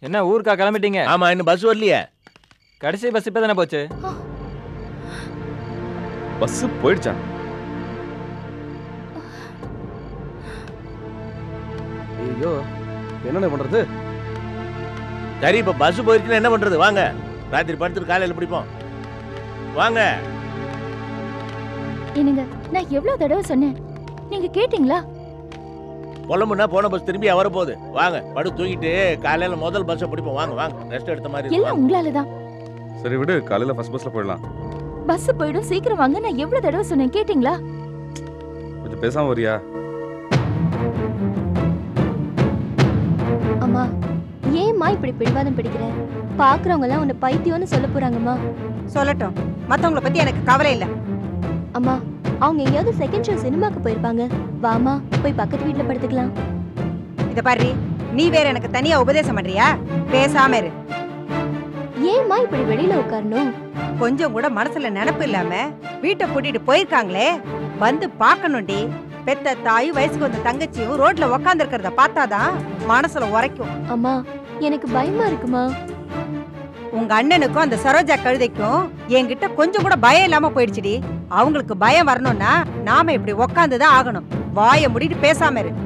என்ன ஊருக்கா கிளம்பிட்டீங்க ஆமா இன்னும் பஸ் வரலையே கடைசி பஸ் இப்போ தானே போச்சு பஸ் போயிடுச்சா ஐயோ என்னென்ன பண்றது சரி இப்ப பஸ் போயிருச்சுன்னா என்ன பண்றது வாங்க ராத்திரி படுத்துட்டு காலையில பிடிப்போம் வாங்க என்னங்க நான் எவ்வளவு தடவை சொன்னேன் நீங்க கேட்டீங்களா புலம்புனா போன பஸ் திரும்பி வர போகுது வாங்க படு தூங்கிட்டு காலையில முதல் பஸ்ஸை பிடிப்போம் வாங்க வாங்க ரெஸ்ட் எடுத்த மாதிரி இருக்கும். எல்லாம் உங்களாலதான் சரி விடு காலையில ஃபர்ஸ்ட் பஸ்ல போயிடலாம் பஸ் போயிடும் சீக்கிரம் வாங்க நான் எவ்வளவு தடவை சொன்னேன் கேட்டீங்களா கொஞ்சம் பேசாம வரியா அம்மா ஏம்மா இப்படி பிடிவாதம் பிடிக்கிற பாக்குறவங்க எல்லாம் உன்னை பைத்தியம்னு சொல்ல போறாங்கம்மா சொல்லட்டும் மத்தவங்கள பத்தி எனக்கு கவலை இல்ல அம்மா அவங்க எங்கேயாவது செகண்ட் ஷோ சினிமாக்கு போயிருப்பாங்க வாமா போய் பக்கத்து வீட்ல படுத்துக்கலாம் இத பாரு நீ வேற எனக்கு தனியா உபதேசம் பண்றியா பேசாம இரு ஏம்மா இப்படி வெளியில உட்காரணும் கொஞ்சம் கூட மனசுல நினப்பு இல்லாம வீட்டை கூட்டிட்டு போயிருக்காங்களே வந்து பார்க்கணும்டி பெத்த தாய் வயசுக்கு வந்த தங்கச்சியும் ரோட்ல உக்காந்து இருக்கிறத பார்த்தாதான் மனசுல உரைக்கும் அம்மா எனக்கு பயமா இருக்குமா உங்க அண்ணனுக்கும் அந்த சரோஜா கழுதைக்கும் என்கிட்ட கொஞ்சம் கூட பயம் இல்லாம போயிடுச்சுடி அவங்களுக்கு பயம் வரணும்னா நாம இப்படி உக்காந்துதான் ஆகணும் வாயை மூடிட்டு பேசாம இரு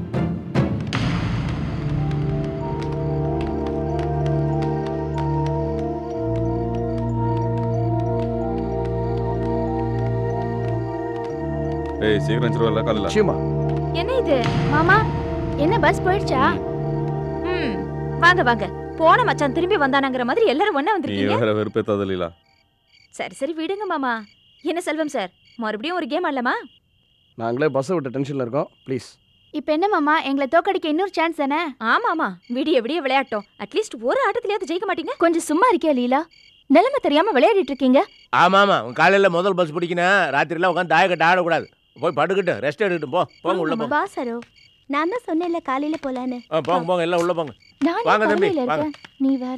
ஏய் சீக்கிரம் வச்சிருவல காலையில நிச்சயமா என்ன இது மாமா என்ன பஸ் போயிடுச்சா ம் வாங்க வாங்க போன மச்சான் திரும்பி வந்தானங்கிற மாதிரி எல்லாரும் ஒண்ணா நீ வந்திருக்கீங்க வேற வெறுப்பேத்தாத லீலா சரி சரி விடுங்க மாமா என்ன செல்வம் சார் மறுபடியும் ஒரு கேம் ஆடலாமா நாங்களே பஸ்ஸை விட்ட டென்ஷன்ல இருக்கோம் ப்ளீஸ் இப்ப என்ன மாமா எங்களை தோக்கடிக்க இன்னொரு சான்ஸ் தானே ஆமா ஆமா விடிய விடிய விளையாட்டோம் அட்லீஸ்ட் ஒரு ஆட்டத்திலயாவது ஜெயிக்க மாட்டீங்க கொஞ்சம் சும்மா இருக்கியா லீலா நிலைமை தெரியாம விளையாடிட்டு இருக்கீங்க ஆமா ஆமா உன் காலையில முதல் பஸ் பிடிக்கணும் ராத்திரிலாம் உட்காந்து தாயக்கட்ட ஆடக்கூடாது போய் படுக்கட்டும் ரெஸ்ட் எடுக்கட்டும் போ போங்க உள்ள போங்க வா சரோ நான் தான் சொன்னேன்ல காலையில போலான்னு ஆ, போங்க போங்க எல்லாம் உள்ள போங்க நான் வாங்க தம்பி, கவலையில வாங்க. இருக்கேன் நீ வேற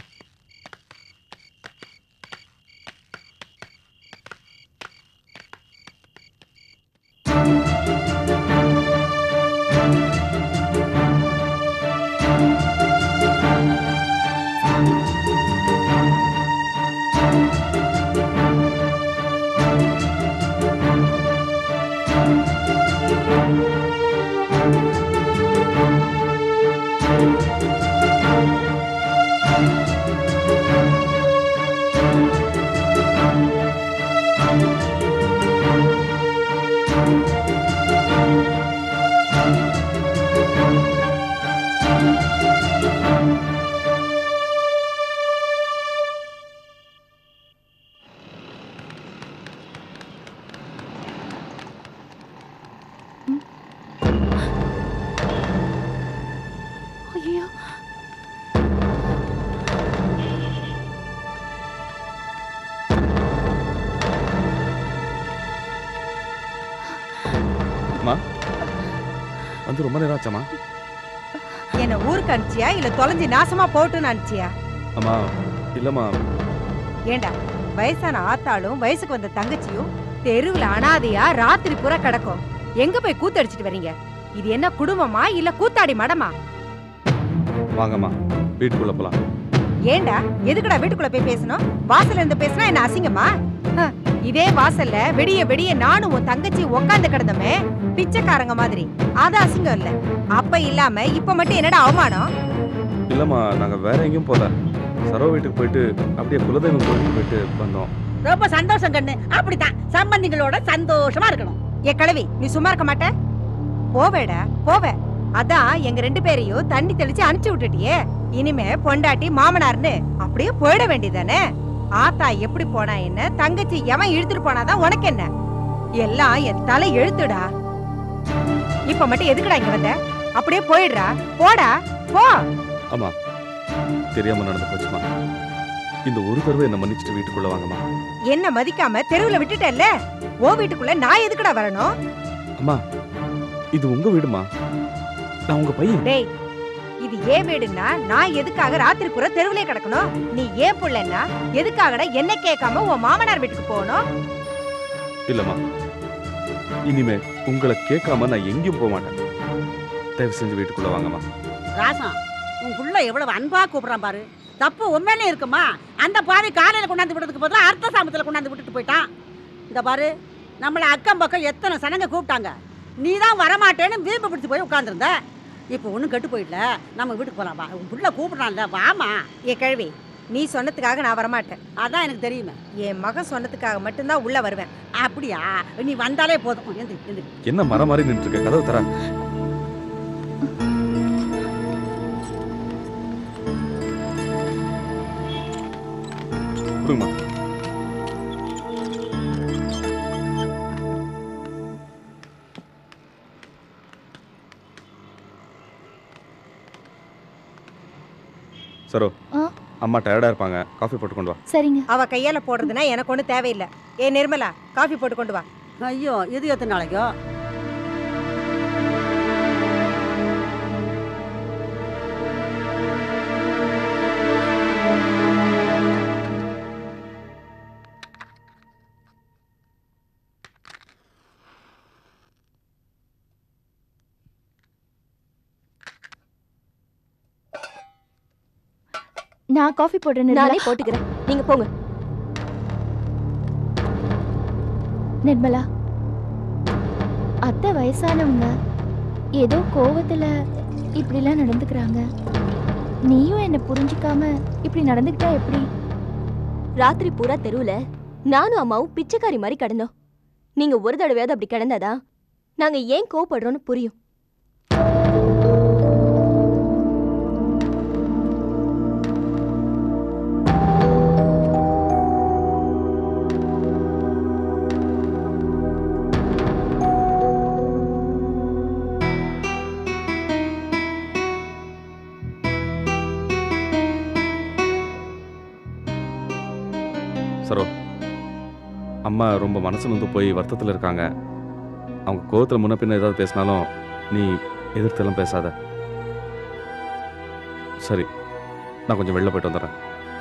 ஐயோ வந்து ரொம்ப நேரம் ஆச்சாமா என்ன ஊருக்கு அனுப்பிச்சியா இல்ல தொலைஞ்சு நாசமா போட்டுன்னு அனுப்பிச்சியா அம்மா இல்லம்மா ஏண்டா வயசான ஆத்தாளும் வயசுக்கு வந்த தங்கச்சியும் தெருவுல அனாதையா ராத்திரி பூரா கிடக்கும் எங்க போய் கூத்தடிச்சிட்டு வர்றீங்க இது என்ன குடும்பமா இல்ல கூத்தாடி மடமா வாங்கம்மா வீட்டுக்குள்ள போலாம் ஏண்டா எதுக்குடா வீட்டுக்குள்ள போய் பேசணும் வாசல்ல இருந்து பேசினா என்ன அசிங்கமா ஹ, இதே வாசல்ல வெடிய வெடிய நானும் உன் தங்கச்சி உக்காந்து கிடந்தோமே பிச்சைக்காரங்க மாதிரி அது அசிங்கம் இல்ல அப்ப இல்லாம இப்ப மட்டும் என்னடா அவமானம் இல்லம்மா நாங்க வேற எங்கேயும் போல சரோ வீட்டுக்கு போயிட்டு அப்படியே குலதெய்வம் கோயிலுக்கு போயிட்டு வந்தோம் ரொம்ப சந்தோஷம் கண்ணு அப்படித்தான் சம்பந்திகளோட சந்தோஷமா இருக்கணும் ஏ கிழவி நீ சும்மா இருக்க மாட்ட போவேடா போவே அதான் எங்க ரெண்டு பேரையும் தண்ணி தெளிச்சு அனுப்பிச்சு விட்டுட்டியே இனிமே பொண்டாட்டி மாமனார்னு அப்படியே போயிட வேண்டியதானே ஆத்தா எப்படி போனா என்ன தங்கச்சி எவன் இழுத்துட்டு போனாதான் உனக்கு என்ன எல்லாம் என் தலை எழுத்துடா இப்ப மட்டும் எதுக்குடா இங்க வந்த அப்படியே போயிடுறா போடா போ ஆமா தெரியாம நடந்து போச்சுமா இந்த ஒரு தடவை என்ன மன்னிச்சுட்டு வீட்டுக்குள்ள வாங்கம்மா என்ன மதிக்காம தெருவுல விட்டுட்டல்ல ஓ வீட்டுக்குள்ள நான் எதுக்குடா வரணும் அம்மா இது உங்க வீடுமா நான் உங்க பையன் டேய் இது ஏன் வீடுன்னா நான் எதுக்காக ராத்திரி பூரா தெருவிலே கிடக்கணும் நீ ஏன் புள்ளன்னா எதுக்காகடா என்ன கேட்காம உன் மாமனார் வீட்டுக்கு போகணும் இல்லம்மா இனிமே உங்களை கேட்காம நான் எங்கேயும் போக மாட்டேன் தயவு செஞ்சு வீட்டுக்குள்ள வாங்கம்மா ராசம் உன் புள்ள எவ்வளவு அன்பா கூப்பிடுறான் பாரு தப்பு உண்மையிலே இருக்குமா அந்த பாவி காலையில கொண்டாந்து விடுறதுக்கு பதிலா அர்த்த சாமத்துல கொண்டாந்து விட்டுட்டு போயிட்டான் இந்த பாரு நம்மள அக்கம் பக்கம் எத்தனை சனங்க கூப்பிட்டாங்க நீ தான் வரமாட்டேன்னு வீம்பு பிடிச்சு போய் உட்காந்துருந்த இப்போ ஒன்றும் கெட்டு போயிடல நம்ம வீட்டுக்கு போலாம் வா உன் புள்ள கூப்பிடுறான்ல வாமா ஏ கழுவி நீ சொன்னதுக்காக நான் வரமாட்டேன் அதான் எனக்கு தெரியுமே என் மகன் சொன்னதுக்காக மட்டும்தான் உள்ள வருவேன் அப்படியா நீ வந்தாலே போதும் எந்திரி எந்திரி என்ன மரம் மாதிரி நின்று இருக்க கதவு தர கொடுங்கம்மா சரோ ஆ? அம்மா டயர்டா இருப்பாங்க காஃபி போட்டு கொண்டு வா சரிங்க அவ கையால போடுறதுன்னா எனக்கு ஒன்றும் தேவையில்லை ஏ நிர்மலா காஃபி போட்டு கொண்டு வா ஐயோ இது எத்தனை நாளைக்கோ நான் காஃபி போடுறேன் நிர்மலா. நானே போட்டுக்கிறேன் நீங்க போங்க நிர்மலா அத்தை வயசானவங்க ஏதோ கோவத்துல இப்படிலாம் நடந்துக்கிறாங்க நீயும் என்ன புரிஞ்சுக்காம இப்படி நடந்துக்கிட்டா எப்படி ராத்திரி பூரா தெருவுல நானும் அம்மாவும் பிச்சைக்காரி மாதிரி கிடந்தோம் நீங்க ஒரு தடவையாவது அப்படி கிடந்தாதான் நாங்க ஏன் கோவப்படுறோம்னு புரியும் சரோ அம்மா ரொம்ப மனசு நொந்து போய் வருத்தத்தில் இருக்காங்க அவங்க கோவத்தில் முன்ன பின்ன ஏதாவது பேசினாலும் நீ எதிர்த்தெல்லாம் பேசாத சரி நான் கொஞ்சம் வெளில போயிட்டு வந்துடுறேன்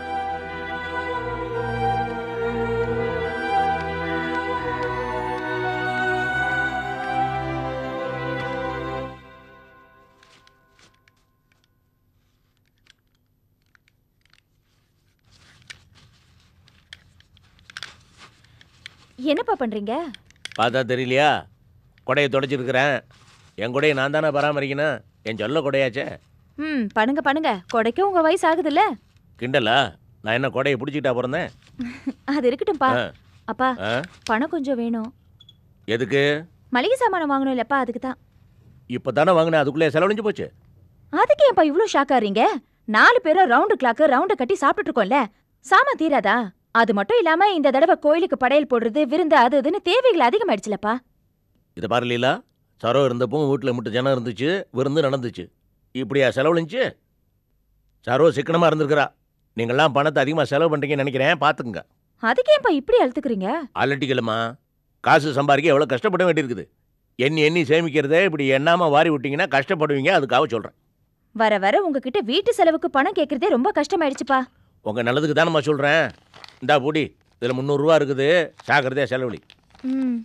என்னப்பா பண்றீங்க பார்த்தா தெரியலையா கொடையை தொடச்சிருக்கிறேன் என் கொடையை நான் தானே பராமரிக்கணும் என் சொல்ல கொடையாச்சே ம் பண்ணுங்க பண்ணுங்க கொடைக்க உங்க வயசு ஆகுதுல்ல கிண்டலா நான் என்ன கொடையை பிடிச்சிக்கிட்டா பிறந்தேன் அது இருக்கட்டும்பா ஆ. அப்பா ஆ? பணம் கொஞ்சம் வேணும் எதுக்கு மளிகை சாமானம் வாங்கணும் இல்லப்பா அதுக்கு தான் இப்போ தானே வாங்கினேன் அதுக்குள்ளே செலவழிஞ்சு போச்சு அதுக்கு ஏன்ப்பா இவ்ளோ ஷாக் ஆறீங்க நாலு பேரும் ரவுண்டு கிளாக்கு ரவுண்டு கட்டி சாப்பிட்டுட்டு இருக்கோம்ல சாமான் தீராதா அது மட்டும் இல்லாம இந்த தடவை கோயிலுக்கு படையல் போடுறது விருந்து அது இதுன்னு தேவைகள் அதிகமாயிடுச்சுலப்பா இதை பாரு லீலா சரோ இருந்தப்போ வீட்டில் மட்டும் ஜனம் இருந்துச்சு விருந்து நடந்துச்சு இப்படியா செலவழிஞ்சு சரோ சிக்கனமாக இருந்திருக்கிறா நீங்கள்லாம் பணத்தை அதிகமாக செலவு பண்ணுறீங்கன்னு நினைக்கிறேன் பார்த்துக்குங்க அதுக்கு ஏன்ப்பா இப்படி அழுத்துக்கிறீங்க அலட்டிக்கலம்மா காசு சம்பாதிக்க எவ்வளோ கஷ்டப்பட வேண்டியிருக்குது எண்ணி எண்ணி சேமிக்கிறதே இப்படி எண்ணாமல் வாரி விட்டீங்கன்னா கஷ்டப்படுவீங்க அதுக்காக சொல்கிறேன் வர வர உங்ககிட்ட வீட்டு செலவுக்கு பணம் கேக்குறதே ரொம்ப கஷ்டமாயிடுச்சுப்பா உங்கள் நல்லதுக்கு தானம்மா சொல்கிறேன் இந்தா பூடி இதில் முந்நூறுரூவா இருக்குது ஜாக்கிரதையாக செலவழி ம்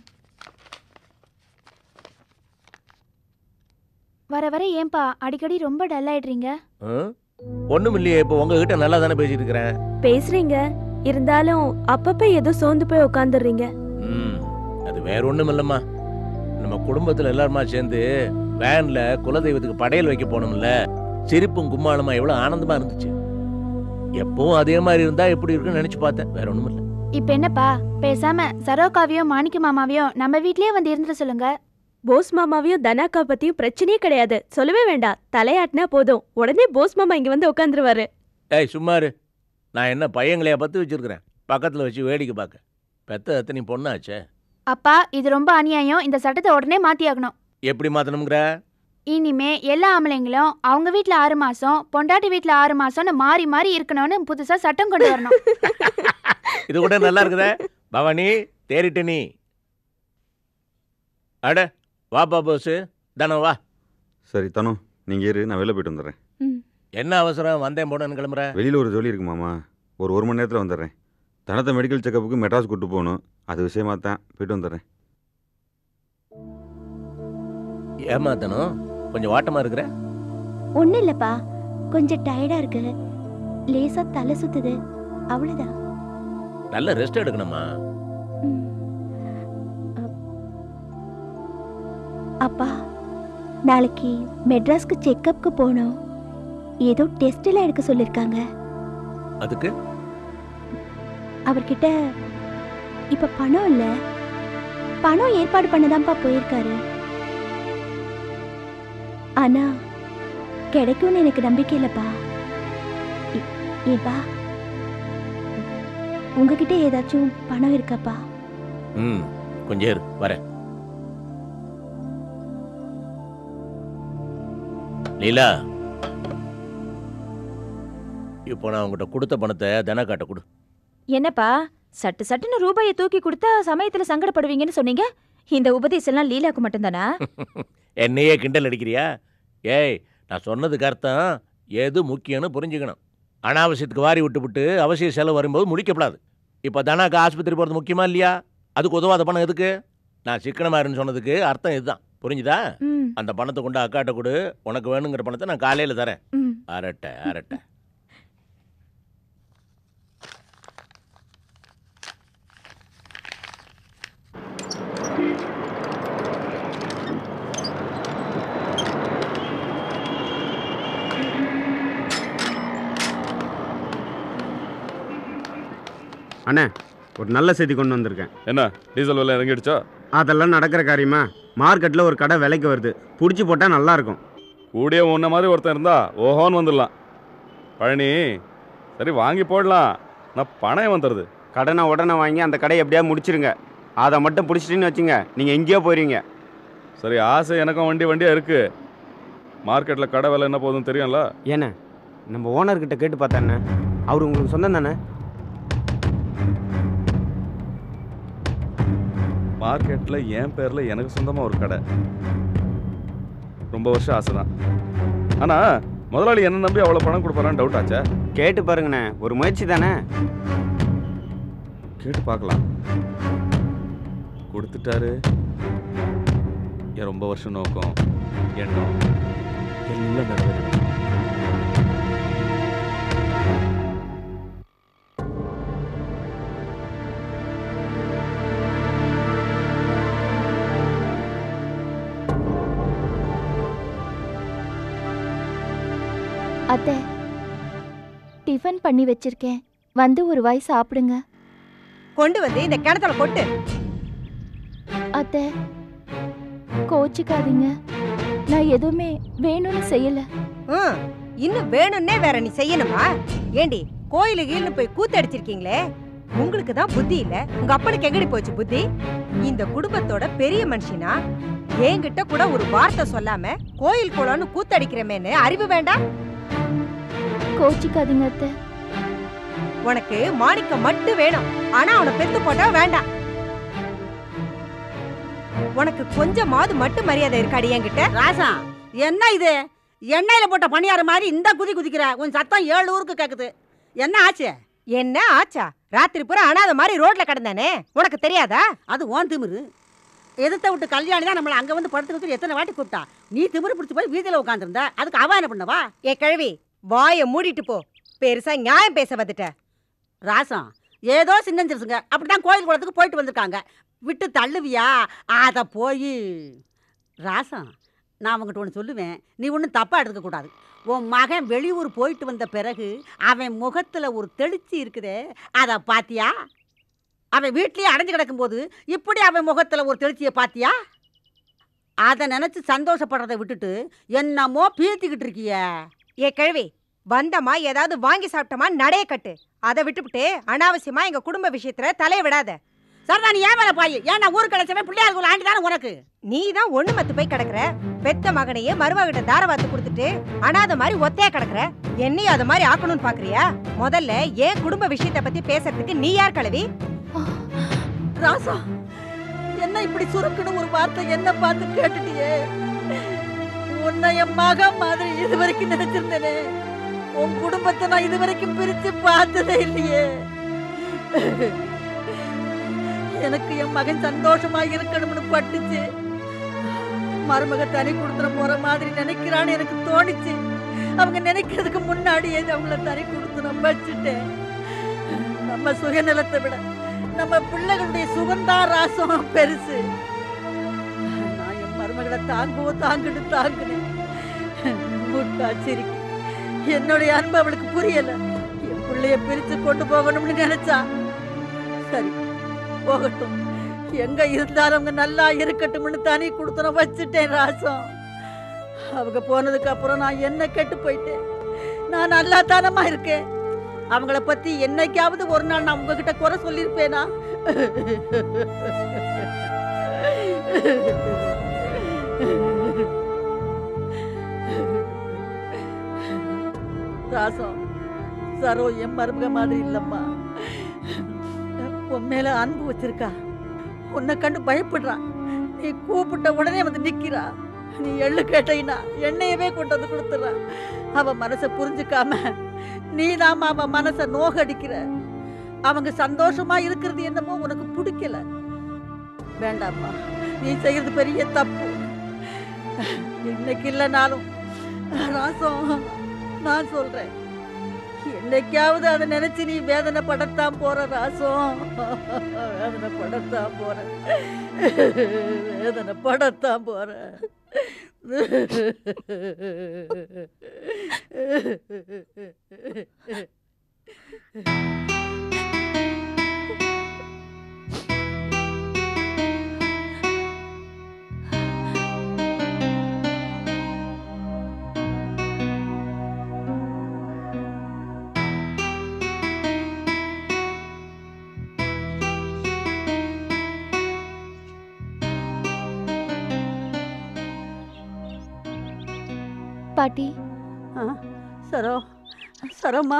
வர வர ஏன்பா அடிக்கடி ரொம்ப டல் ஆயிடுறீங்க ஒன்றும் இல்லையே இப்போ உங்ககிட்ட நல்லா தானே பேசிட்டு இருக்கிறேன் பேசுறீங்க இருந்தாலும் அப்பப்ப ஏதோ சோர்ந்து போய் உட்காந்துடுறீங்க ம் அது வேற ஒன்றும் இல்லைம்மா நம்ம குடும்பத்தில் எல்லாருமா சேர்ந்து வேன்ல குலதெய்வத்துக்கு படையல் வைக்க போனோம்ல சிரிப்பும் கும்மாளமா எவ்வளோ ஆனந்தமா இருந்துச்சு எப்பவும் அதே மாதிரி இருந்தா எப்படி இருக்குன்னு நினைச்சு பார்த்தேன் வேற ஒன்றும் இல்லை இப்ப என்னப்பா பேசாம சரோகாவையும் மாணிக்க மாமாவையும் நம்ம வீட்லயே வந்து இருந்துட சொல்லுங்க போஸ் மாமாவையும் தனாக்கா பத்தியும் பிரச்சனையே கிடையாது சொல்லவே வேண்டாம் தலையாட்டினா போதும் உடனே போஸ் மாமா இங்க வந்து உட்காந்துருவாரு ஏய் சும்மாரு நான் என்ன பையங்களையா பத்து வச்சிருக்கிறேன் பக்கத்தில் வச்சு வேடிக்கை பார்க்க பெத்த எத்தனை பொண்ணாச்சே அப்பா இது ரொம்ப அநியாயம் இந்த சட்டத்தை உடனே மாத்தியாகணும் எப்படி மாத்தணுங்கிற இனிமே எல்லா ஆம்பளைங்களும் அவங்க வீட்ல ஆறு மாசம் பொண்டாட்டி வீட்ல ஆறு மாசம்னு மாறி மாறி இருக்கணும்னு புதுசா சட்டம் கொண்டு வரணும் இது கூட நல்லா இருக்குதே பவானி தேறிட்ட நீ அட வாப்பா போஸு தானே வா சரி தனு நீங்கள் ஏறு நான் வெளில போயிட்டு வந்துடுறேன் என்ன அவசரம் வந்தேன் போனேன்னு கிளம்புற வெளியில் ஒரு ஜோலி இருக்கு மாமா ஒரு ஒரு மணி நேரத்தில் வந்துடுறேன் தனத்தை மெடிக்கல் செக்கப்புக்கு மெட்ராஸ் கூட்டு போகணும் அது விஷயமா தான் போயிட்டு வந்துடுறேன் ஏமாத்தனும் கொஞ்சம் வாட்டமா இருக்கிற ஒன்றும் இல்லைப்பா கொஞ்சம் டயர்டா இருக்கு லேசா தலை சுத்துது அவ்வளவுதான் நல்ல ரெஸ்ட் எடுக்கணுமா ம். அ- அப்பா நாளைக்கு மெட்ராஸ்க்கு செக்கப்க்கு போகணும் ஏதோ டெஸ்ட் எல்லாம் எடுக்க சொல்லிருக்காங்க அதுக்கு அவர்கிட்ட இப்ப பணம் இல்ல பணம் ஏற்பாடு பண்ணதான்ப்பா போயிருக்காரு ஆனா கிடைக்கும்னு எனக்கு நம்பிக்கை இல்லப்பா இ- ஏப்பா உங்ககிட்ட ஏதாச்சும் பணம் இருக்காப்பா ம் கொஞ்சம் இரு வரேன் லீலா இப்போ நான் உங்ககிட்ட கொடுத்த பணத்தை தன காட்ட கொடு என்னப்பா சட்டு சட்டுன்னு ரூபாயை தூக்கி கொடுத்தா சமயத்துல சங்கடப்படுவீங்கன்னு சொன்னீங்க இந்த உபதேசம்லாம் லீலாக்கு மட்டும்தானா என்னையே கிண்டல் அடிக்கிறியா ஏய் நான் சொன்னதுக்கு அர்த்தம் எது முக்கியம்னு புரிஞ்சுக்கணும் அனாவசியத்துக்கு வாரி விட்டுவிட்டு அவசிய செலவு வரும்போது முடிக்கப்படாது இப்போ தனாக்கு ஆஸ்பத்திரி போகிறது முக்கியமா இல்லையா அதுக்கு உதவாத பணம் எதுக்கு நான் சிக்கனமா இருன்னு சொன்னதுக்கு அர்த்தம் இதுதான் புரிஞ்சுதா ம் அந்த பணத்தை கொண்டு அக்காட்ட கொடு உனக்கு வேணுங்கிற பணத்தை நான் காலையில் தரேன் ம் அரட்டை அரட்டை அண்ணே ஒரு நல்ல செய்தி கொண்டு வந்திருக்கேன் என்ன டீசல் விலை இறங்கிடுச்சா அதெல்லாம் நடக்கிற காரியமா மார்க்கெட்டில் ஒரு கடை விலைக்கு வருது பிடிச்சி போட்டால் நல்லா இருக்கும் கூடிய உன்ன மாதிரி ஒருத்தன் இருந்தா ஓஹோன்னு வந்துடலாம் பழனி சரி வாங்கி போடலாம் நான் பணம் வந்துடுது கடனை உடனே வாங்கி அந்த கடையை எப்படியா முடிச்சிருங்க அதை மட்டும் பிடிச்சிட்டின்னு வச்சுங்க நீங்கள் எங்கேயோ போயிருவீங்க சரி ஆசை எனக்கும் வண்டி வண்டியாக இருக்கு மார்க்கெட்டில் கடை விலை என்ன போகுதுன்னு தெரியும்ல ஏண்ணே நம்ம ஓனர்கிட்ட கேட்டு பார்த்தேண்ணே அவர் உங்களுக்கு சொந்தம் தானே மார்க்கெட்டில் என் பேரில் எனக்கு சொந்தமாக ஒரு கடை ரொம்ப வருஷம் ஆசை தான் ஆனால் முதலாளி என்ன நம்பி அவ்வளோ பணம் கொடுப்பாரான்னு டவுட் ஆச்சா கேட்டு பாருங்கண்ணே ஒரு முயற்சி தானே கேட்டு பார்க்கலாம் கொடுத்துட்டாரு என் ரொம்ப வருஷம் நோக்கம் எண்ணம் எல்லாம் நிறைவேறும் அத்தை டிஃபன் பண்ணி வச்சிருக்கேன் வந்து ஒரு வாய் சாப்பிடுங்க கொண்டு வந்து இந்த கிணத்துல கொட்டு அத்தை கோச்சிக்காதீங்க நான் எதுவுமே வேணும்னு செய்யல ம், இன்னும் வேணும்னே வேற நீ செய்யணுமா ஏண்டி கோயிலு கீழு போய் கூத்தடிச்சிருக்கீங்களே உங்களுக்கு தான் புத்தி இல்ல உங்க அப்பனுக்கு எங்கடி போச்சு புத்தி இந்த குடும்பத்தோட பெரிய மனுஷனா என்கிட்ட கூட ஒரு வார்த்தை சொல்லாம கோயில் குளம்னு கூத்தடிக்கிறமேன்னு அறிவு வேண்டாம் கோச்சிக்காதீங்க அத்தை உனக்கு மாணிக்கம் மட்டும் வேணும் ஆனா அவனை பெத்து போட்டா வேண்டாம் உனக்கு கொஞ்சமாவது மட்டும் மரியாதை இருக்காடி என்கிட்ட ராசா என்ன இது எண்ணெயில போட்ட பணியார மாதிரி இந்த குதி குதிக்கிற உன் சத்தம் ஏழு ஊருக்கு கேக்குது என்ன ஆச்சு என்ன ஆச்சா ராத்திரி பூரா அனாத மாதிரி ரோட்ல கிடந்தானே உனக்கு தெரியாதா அது ஓன் திமிரு எதிர்த்த விட்டு கல்யாணி தான் நம்மளை அங்க வந்து படுத்துக்கிட்டு எத்தனை வாட்டி கூப்பிட்டா நீ திமிரு பிடிச்சு போய் வீதியில உட்காந்துருந்த அதுக்கு அவ என்ன பண்ணவா ஏ கிழவி வாயை மூடிட்டு போ பெருசா நியாயம் பேச வந்துட்ட ராசம் ஏதோ சின்னஞ்சிருசுங்க அப்படிதான் கோயில் குளத்துக்கு போயிட்டு வந்திருக்காங்க விட்டு தள்ளுவியா அதை போய் ராசம் நான் அவங்ககிட்ட ஒன்று சொல்லுவேன் நீ ஒன்றும் தப்பாக எடுக்கக்கூடாது உன் மகன் வெளியூர் போயிட்டு வந்த பிறகு அவன் முகத்தில் ஒரு தெளிச்சி இருக்குதே அதை பாத்தியா அவன் வீட்லயே அடைஞ்சு கிடக்கும்போது இப்படி அவன் முகத்தில் ஒரு தெளிச்சியை பாத்தியா அதை நினச்சி சந்தோஷப்படுறதை விட்டுட்டு என்னமோ பீத்திக்கிட்டு இருக்கியே ஏ கிழவி வந்தமா ஏதாவது வாங்கி சாப்பிட்டமா நடைய கட்டு அதை விட்டுப்புட்டு அனாவசியமா எங்க குடும்ப விஷயத்துல தலைய விடாத சரிதா நீ ஏன் மேல பாய் ஏன்னா ஊர் கிடைச்சவன் பிள்ளையாருக்கு ஆண்டி தானே உனக்கு நீ தான் ஒண்ணு மத்து போய் கிடக்குற பெத்த மகனையே மருமகிட்ட தாரவாத்து கொடுத்துட்டு அனாத மாதிரி ஒத்தையா கிடக்குற என்னையும் அத மாதிரி ஆக்கணும்னு பாக்குறியா முதல்ல ஏன் குடும்ப விஷயத்த பத்தி பேசுறதுக்கு நீ யார் கிழவி ராசா என்ன இப்படி சுருக்குன்னு ஒரு வார்த்தை என்ன பார்த்து கேட்டுட்டியே உன்னை என் மக மாதிரி இது வரைக்கும் நினைச்சிருந்தேனே உன் குடும்பத்தை நான் இது வரைக்கும் பிரிச்சு பார்த்ததே இல்லையே எனக்கு என் மகன் சந்தோஷமா இருக்கணும்னு பட்டுச்சு மருமக தனி கொடுத்துட போற மாதிரி நினைக்கிறான்னு எனக்கு தோணுச்சு அவங்க நினைக்கிறதுக்கு முன்னாடியே அவங்கள தனி கொடுத்து நான் வச்சுட்டேன் நம்ம சுயநலத்தை விட நம்ம பிள்ளைகளுடைய சுகந்தா ராசம் பெருசு நான் என் மருமகளை தாங்குவோ தாங்குன்னு தாங்குனேன் முட்டா சிரிக்கு என்னுடைய அன்பு அவளுக்கு புரியல என் பிள்ளைய பிரிச்சு கொண்டு போகணும்னு நினைச்சா சரி போகட்டும் எங்க இருந்தாலும் அவங்க நல்லா இருக்கட்டும்னு தனி கொடுத்தன வச்சுட்டேன் ராசம் அவங்க போனதுக்கு அப்புறம் நான் என்ன கெட்டு போயிட்டேன் நான் நல்லா தானமா இருக்கேன் அவங்கள பத்தி என்னைக்காவது ஒரு நாள் நான் உங்ககிட்ட குறை சொல்லியிருப்பேனா ராசம் சரோ என் மருமக மாதிரி இல்லம்மா உன் மேல அன்பு வச்சிருக்கா உன்னை கண்டு பயப்படுறான் நீ கூப்பிட்ட உடனே வந்து நிக்கிறா நீ எள்ளு கேட்டீங்கன்னா எண்ணெயவே கொண்டு வந்து கொடுத்துறா அவ மனசை புரிஞ்சுக்காம நீ நாம அவ மனசை நோகடிக்கிற அவங்க சந்தோஷமா இருக்கிறது என்னமோ உனக்கு பிடிக்கல வேண்டாம்மா நீ செய்யறது பெரிய தப்பு இன்னைக்கு இல்லைனாலும் ராசம் நான் சொல்றேன் என்னைக்காவது அதை நினைச்சு நீ வேதனைப்படத்தான் போற ராசம் வேதனைப்படத்தான் போற வேதனைப்படத்தான் போற பாட்டி ஆ, சரோ சரோம்மா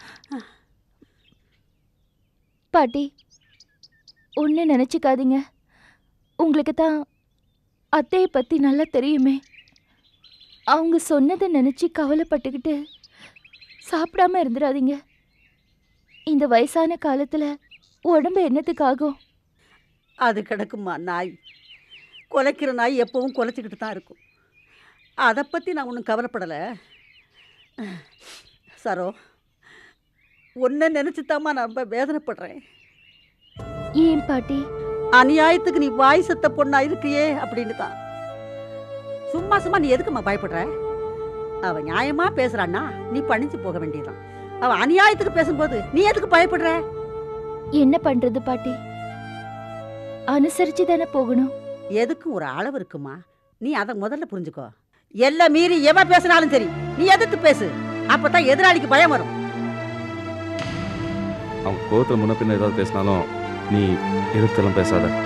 பாட்டி ஒன்று நினச்சிக்காதீங்க உங்களுக்கு தான் அத்தையை பற்றி நல்லா தெரியுமே அவங்க சொன்னதை நினச்சி கவலைப்பட்டுக்கிட்டு சாப்பிடாம இருந்துடாதீங்க இந்த வயசான காலத்தில் உடம்பு என்னத்துக்காகும் அது கிடக்குமா நாய் குலைக்கிற நாய் எப்பவும் குலைச்சிக்கிட்டு தான் இருக்கும் அதை பற்றி நான் ஒன்றும் கவலைப்படலை சரோ ஒன்றை நினச்சித்தாம்மா நான் ரொம்ப வேதனைப்படுறேன் ஏன் பாட்டி அநியாயத்துக்கு நீ வாய் செத்த பொண்ணா இருக்கியே அப்படின்னு தான் சும்மா சும்மா நீ எதுக்கும்மா பயப்படுற அவ நியாயமா பேசுறான்னா நீ பணிஞ்சு போக வேண்டியதுதான் அவ அநியாயத்துக்கு பேசும்போது நீ எதுக்கு பயப்படுற என்ன பண்றது பாட்டி அனுசரிச்சு தானே போகணும் எதுக்கும் ஒரு அளவு இருக்குமா நீ அதை முதல்ல புரிஞ்சுக்கோ எல்லாம் மீறி எவன் பேசினாலும் சரி நீ எதிர்த்து பேசு அப்பதான் எதிராளிக்கு பயம் வரும் அவங்க கோவத்தில் முன்ன பின்ன ஏதாவது பேசினாலும் நீ எதிர்த்தெல்லாம் பேசாத